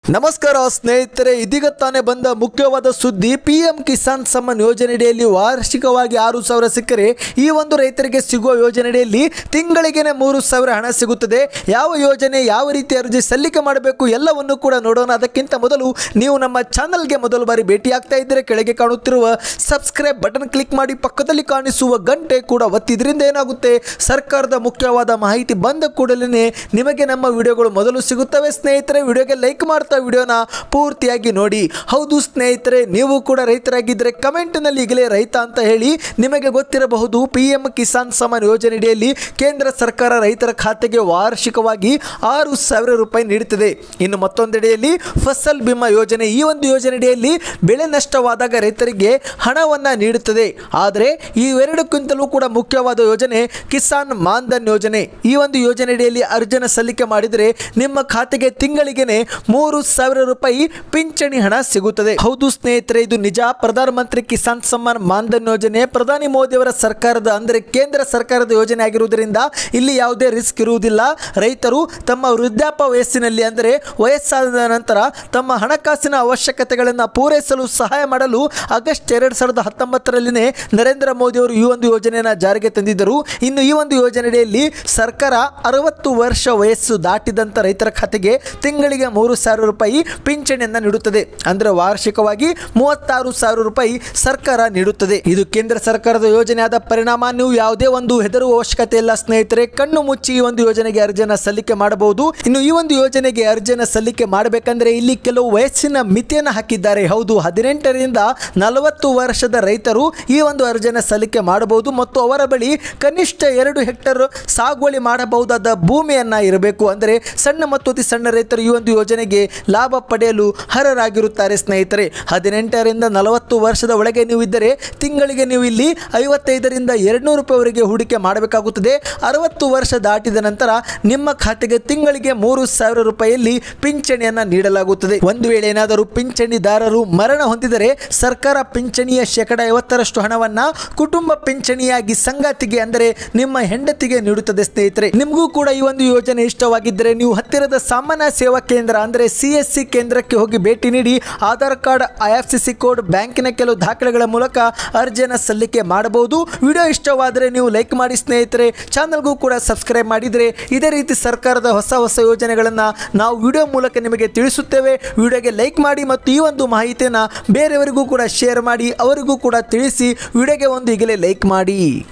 ನಮಸ್ಕಾರ ಸ್ನೇಹಿತರೆ ಇದೀಗ ತಾನೇ ಬಂದ ಮುಖ್ಯವಾದ ಸುದ್ದಿ ಪಿ ಎಂ ಕಿಸಾನ್ ಸಮ್ಮಾನ್ ಯೋಜನೆಯಡಿಯಲ್ಲಿ ವಾರ್ಷಿಕವಾಗಿ ಆರು ಸಾವಿರ ಸಿಕ್ಕರೆ ಈ ಒಂದು ರೈತರಿಗೆ ಸಿಗುವ ಯೋಜನೆಯಡಿಯಲ್ಲಿ ತಿಂಗಳಿಗೆನೆ ಮೂರು ಸಾವಿರ ಹಣ ಸಿಗುತ್ತದೆ ಯಾವ ಯೋಜನೆ ಯಾವ ರೀತಿ ಅರ್ಜಿ ಸಲ್ಲಿಕೆ ಮಾಡಬೇಕು ಎಲ್ಲವನ್ನು ಕೂಡ ನೋಡೋಣ ಅದಕ್ಕಿಂತ ಮೊದಲು ನೀವು ನಮ್ಮ ಚಾನಲ್ಗೆ ಮೊದಲು ಬಾರಿ ಭೇಟಿ ಆಗ್ತಾ ಇದ್ದರೆ ಕೆಳಗೆ ಕಾಣುತ್ತಿರುವ ಸಬ್ಸ್ಕ್ರೈಬ್ ಬಟನ್ ಕ್ಲಿಕ್ ಮಾಡಿ ಪಕ್ಕದಲ್ಲಿ ಕಾಣಿಸುವ ಗಂಟೆ ಕೂಡ ಒತ್ತಿದ್ರಿಂದ ಏನಾಗುತ್ತೆ ಸರ್ಕಾರದ ಮುಖ್ಯವಾದ ಮಾಹಿತಿ ಬಂದ ಕೂಡಲೇ ನಿಮಗೆ ನಮ್ಮ ವಿಡಿಯೋಗಳು ಮೊದಲು ಸಿಗುತ್ತವೆ ಸ್ನೇಹಿತರೆ ವಿಡಿಯೋಗೆ ಲೈಕ್ ಮಾಡ್ತಾ ವಿಡಿಯೋನ ಪೂರ್ತಿಯಾಗಿ ನೋಡಿ ಹೌದು ಸ್ನೇಹಿತರೆ ನೀವು ಕೂಡ ರೈತರಾಗಿದ್ದರೆ ಕಮೆಂಟ್ನಲ್ಲಿ ಈಗಲೇ ರೈತ ಅಂತ ಹೇಳಿ ನಿಮಗೆ ಗೊತ್ತಿರಬಹುದು ಪಿ ಎಂ ಕಿಸಾನ್ ಸಮ್ಮಾನ್ ಯೋಜನೆಯಡಿಯಲ್ಲಿ ಕೇಂದ್ರ ಸರ್ಕಾರ ರೈತರ ಖಾತೆಗೆ ವಾರ್ಷಿಕವಾಗಿ ಆರು ಸಾವಿರ ರೂಪಾಯಿ ನೀಡುತ್ತದೆ ಇನ್ನು ಮತ್ತೊಂದೆಡೆಯಲ್ಲಿ ಫಸಲ್ ಬಿಮಾ ಯೋಜನೆ ಈ ಒಂದು ಯೋಜನೆಯಡಿಯಲ್ಲಿ ಬೆಳೆ ನಷ್ಟವಾದಾಗ ರೈತರಿಗೆ ಹಣವನ್ನು ನೀಡುತ್ತದೆ ಆದರೆ ಇವೆರಡಕ್ಕಿಂತಲೂ ಕೂಡ ಮುಖ್ಯವಾದ ಯೋಜನೆ ಕಿಸಾನ್ ಮಾನ್ಧನ್ ಯೋಜನೆ ಈ ಒಂದು ಯೋಜನೆಯಡಿಯಲ್ಲಿ ಅರ್ಜಿನ ಸಲ್ಲಿಕೆ ಮಾಡಿದರೆ ನಿಮ್ಮ ಖಾತೆಗೆ ತಿಂಗಳಿಗೆನೆ ಮೂರು ಸಾವಿರ ರೂಪಾಯಿ ಪಿಂಚಣಿ ಹಣ ಸಿಗುತ್ತದೆ ಹೌದು ಸ್ನೇಹಿತರೆ ಇದು ನಿಜ ಪ್ರಧಾನಮಂತ್ರಿ ಕಿಸಾನ್ ಸಮ್ಮಾನ್ ಮಾನ್ಧನ್ ಯೋಜನೆ ಪ್ರಧಾನಿ ಮೋದಿಯವರ ಸರ್ಕಾರದ ಅಂದರೆ ಕೇಂದ್ರ ಸರ್ಕಾರದ ಯೋಜನೆ ಆಗಿರುವುದರಿಂದ ಇಲ್ಲಿ ಯಾವುದೇ ರಿಸ್ಕ್ ಇರುವುದಿಲ್ಲ ರೈತರು ತಮ್ಮ ವೃದ್ಧಾಪ್ಯ ವಯಸ್ಸಿನಲ್ಲಿ ಅಂದರೆ ವಯಸ್ಸಾದ ನಂತರ ತಮ್ಮ ಹಣಕಾಸಿನ ಅವಶ್ಯಕತೆಗಳನ್ನು ಪೂರೈಸಲು ಸಹಾಯ ಮಾಡಲು ಆಗಸ್ಟ್ ಎರಡು ಸಾವಿರದ ಹತ್ತೊಂಬತ್ತರಲ್ಲಿನೇ ನರೇಂದ್ರ ಮೋದಿ ಅವರು ಈ ಒಂದು ಯೋಜನೆಯನ್ನು ಜಾರಿಗೆ ತಂದಿದ್ದರು ಇನ್ನು ಈ ಒಂದು ಯೋಜನೆಯಲ್ಲಿ ಸರ್ಕಾರ ಅರವತ್ತು ವರ್ಷ ವಯಸ್ಸು ದಾಟಿದಂಥ ರೈತರ ಖಾತೆಗೆ ತಿಂಗಳಿಗೆ ಮೂರು ಸಾವಿರ ರೂಪಾಯಿ ಪಿಂಚಣಿಯನ್ನು ನೀಡುತ್ತದೆ ಅಂದರೆ ವಾರ್ಷಿಕವಾಗಿ ಮೂವತ್ತಾರು ಸಾವಿರ ರೂಪಾಯಿ ಸರ್ಕಾರ ನೀಡುತ್ತದೆ ಇದು ಕೇಂದ್ರ ಸರ್ಕಾರದ ಯೋಜನೆ ಆದ ಪರಿಣಾಮ ನೀವು ಯಾವುದೇ ಒಂದು ಹೆದರುವ ಅವಶ್ಯಕತೆ ಇಲ್ಲ ಸ್ನೇಹಿತರೆ ಕಣ್ಣು ಮುಚ್ಚಿ ಈ ಒಂದು ಯೋಜನೆಗೆ ಅರ್ಜಿಯನ್ನು ಸಲ್ಲಿಕೆ ಮಾಡಬಹುದು ಇನ್ನು ಈ ಒಂದು ಯೋಜನೆಗೆ ಅರ್ಜಿಯನ್ನು ಸಲ್ಲಿಕೆ ಮಾಡಬೇಕಂದ್ರೆ ಇಲ್ಲಿ ಕೆಲವು ವಯಸ್ಸಿನ ಮಿತಿಯನ್ನು ಹಾಕಿದ್ದಾರೆ ಹೌದು ಹದಿನೆಂಟರಿಂದ ನಲವತ್ತು ವರ್ಷದ ರೈತರು ಈ ಒಂದು ಅರ್ಜಿಯನ್ನು ಸಲ್ಲಿಕೆ ಮಾಡಬಹುದು ಮತ್ತು ಅವರ ಬಳಿ ಕನಿಷ್ಠ ಎರಡು ಹೆಕ್ಟರ್ ಸಾಗುವಳಿ ಮಾಡಬಹುದಾದ ಭೂಮಿಯನ್ನ ಇರಬೇಕು ಅಂದರೆ ಸಣ್ಣ ಮತ್ತು ಅತಿ ಸಣ್ಣ ರೈತರು ಈ ಒಂದು ಯೋಜನೆಗೆ ಲಾಭ ಪಡೆಯಲು ಅರ್ಹರಾಗಿರುತ್ತಾರೆ ಸ್ನೇಹಿತರೆ ಹದಿನೆಂಟರಿಂದ ನಲವತ್ತು ವರ್ಷದ ಒಳಗೆ ನೀವು ಇದ್ದರೆ ತಿಂಗಳಿಗೆ ನೀವು ಇಲ್ಲಿ ಐವತ್ತೈದರಿಂದ ಎರಡುನೂರು ರೂಪಾಯಿವರೆಗೆ ಹೂಡಿಕೆ ಮಾಡಬೇಕಾಗುತ್ತದೆ ಅರವತ್ತು ವರ್ಷ ದಾಟಿದ ನಂತರ ನಿಮ್ಮ ಖಾತೆಗೆ ತಿಂಗಳಿಗೆ ಮೂರು ಸಾವಿರ ರೂಪಾಯಿಯಲ್ಲಿ ಪಿಂಚಣಿಯನ್ನು ನೀಡಲಾಗುತ್ತದೆ ಒಂದು ವೇಳೆ ಏನಾದರೂ ಪಿಂಚಣಿದಾರರು ಮರಣ ಹೊಂದಿದರೆ ಸರ್ಕಾರ ಪಿಂಚಣಿಯ ಶೇಕಡ ಐವತ್ತರಷ್ಟು ಹಣವನ್ನ ಕುಟುಂಬ ಪಿಂಚಣಿಯಾಗಿ ಸಂಗಾತಿಗೆ ಅಂದರೆ ನಿಮ್ಮ ಹೆಂಡತಿಗೆ ನೀಡುತ್ತದೆ ಸ್ನೇಹಿತರೆ ನಿಮಗೂ ಕೂಡ ಈ ಒಂದು ಯೋಜನೆ ಇಷ್ಟವಾಗಿದ್ದರೆ ನೀವು ಹತ್ತಿರದ ಸಾಮಾನ್ಯ ಸೇವಾ ಕೇಂದ್ರ ಅಂದರೆ ಸಿ ಎಸ್ ಸಿ ಕೇಂದ್ರಕ್ಕೆ ಹೋಗಿ ಭೇಟಿ ನೀಡಿ Aadhaar card I F S C code ಬ್ಯಾಂಕಿನ ಕೆಲವು ದಾಖಲೆಗಳ ಮೂಲಕ ಅರ್ಜಿಯನ್ನು ಸಲ್ಲಿಕೆ ಮಾಡಬಹುದು ವಿಡಿಯೋ ಇಷ್ಟವಾದರೆ ನೀವು ಲೈಕ್ ಮಾಡಿ ಸ್ನೇಹಿತರೆ ಚಾನಲ್ಗೂ ಕೂಡ ಸಬ್ಸ್ಕ್ರೈಬ್ ಮಾಡಿದರೆ ಇದೇ ರೀತಿ ಸರ್ಕಾರದ ಹೊಸ ಹೊಸ ಯೋಜನೆಗಳನ್ನು ನಾವು ವಿಡಿಯೋ ಮೂಲಕ ನಿಮಗೆ ತಿಳಿಸುತ್ತೇವೆ ವಿಡಿಯೋಗೆ ಲೈಕ್ ಮಾಡಿ ಮತ್ತು ಈ ಒಂದು ಮಾಹಿತಿಯನ್ನು ಬೇರೆಯವರಿಗೂ ಕೂಡ ಶೇರ್ ಮಾಡಿ ಅವರಿಗೂ ಕೂಡ ತಿಳಿಸಿ ವಿಡಿಯೋಗೆ ಒಂದು ಈಗಲೇ ಲೈಕ್ ಮಾಡಿ